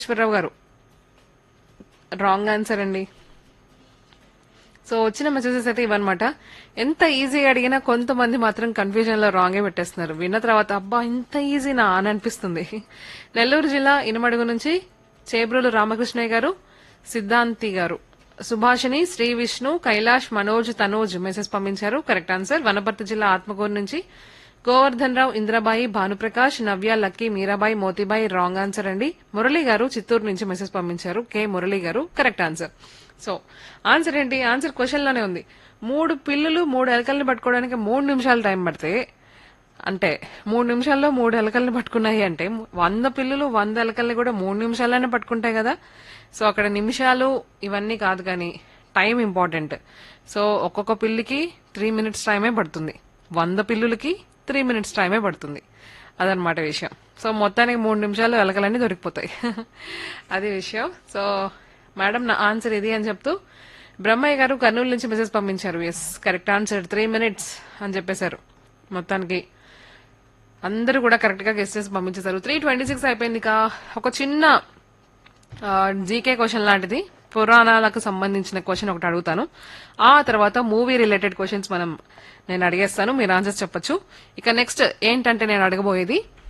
Eswararao garu wrong answer అండి so వచ్చిన messages అయితే ఇవన్నమాట ఎంత ఈజీగా అడిగినా కొంతమంది మాత్రం కన్ఫ్యూజన్ లో రాంగే పెట్టేస్తున్నారు విన్న తర్వాత అబ్బా ఇంత ఈజీనా అని అనిపిస్తుంది నెల్లూరు జిల్లా ఇనమడుగు నుంచి చేబ్రోలు రామకృష్ణయ్య గారు సిద్ధాంతి గారు సుభాషిణి శ్రీ విష్ణు కైలాష్ మనోజ్ తనోజ్ మెసేజ్ పంపించారు కరెక్ట్ ఆన్సర్ వనపర్తి జిల్లా ఆత్మకూరు నుంచి గోవర్ధన్ రావు ఇంద్రబాయి భానుప్రకాష్ నవ్య లక్కీ మీరాబాయి మోతీబాయి రాంగ్ ఆన్సర్ అండి మురళి గారు చిత్తూరు నుంచి మెసేజ్ పంపించారు K Murali garu correct answer so answer ఏంటి ఆన్సర్ క్వశ్చన్ లోనే ఉంది మూడు పిల్లులు మూడు ఎలకల్ని పట్టుకోవడానికి మూడు నిమిషాలు టైం పడితే అంటే మూడు నిమిషాల్లో మూడు ఎలకల్ని పట్టుకున్నాయి అంటే వంద పిల్లులు వంద ఎలకల్ని కూడా మూడు నిమిషాల్లోనే పట్టుకుంటాయి కదా సో అక్కడ నిమిషాలు ఇవన్నీ కాదు కానీ టైం ఇంపార్టెంట్ సో ఒక్కొక్క పిల్లికి త్రీ మినిట్స్ టైమే పడుతుంది వంద పిల్లులకి త్రీ మినిట్స్ టైమే పడుతుంది అదనమాట విషయం సో మొత్తానికి మూడు నిమిషాలు ఎలకలన్నీ దొరికిపోతాయి అది విషయం సో మేడం నా ఆన్సర్ ఇది అని చెప్తూ బ్రహ్మయ్య గారు కర్నూలు నుంచి మెసేజ్ పంపించారు yes correct answer three minutes అని చెప్పేశారు మొత్తానికి అందరూ కూడా కరెక్ట్ గా గెస్ట్ చేసి పంపించేశారు త్రీ ట్వంటీ సిక్స్ అయిపోయింది కా ఒక చిన్న జీకే క్వశ్చన్ లాంటిది పురాణాలకు సంబంధించిన క్వశ్చన్ ఒకటి అడుగుతాను ఆ తర్వాత మూవీ రిలేటెడ్ క్వశ్చన్స్ మనం నేను అడిగేస్తాను మీరు ఆన్సర్స్ చెప్పొచ్చు ఇక నెక్స్ట్ ఏంటంటే నేను అడగబోయేది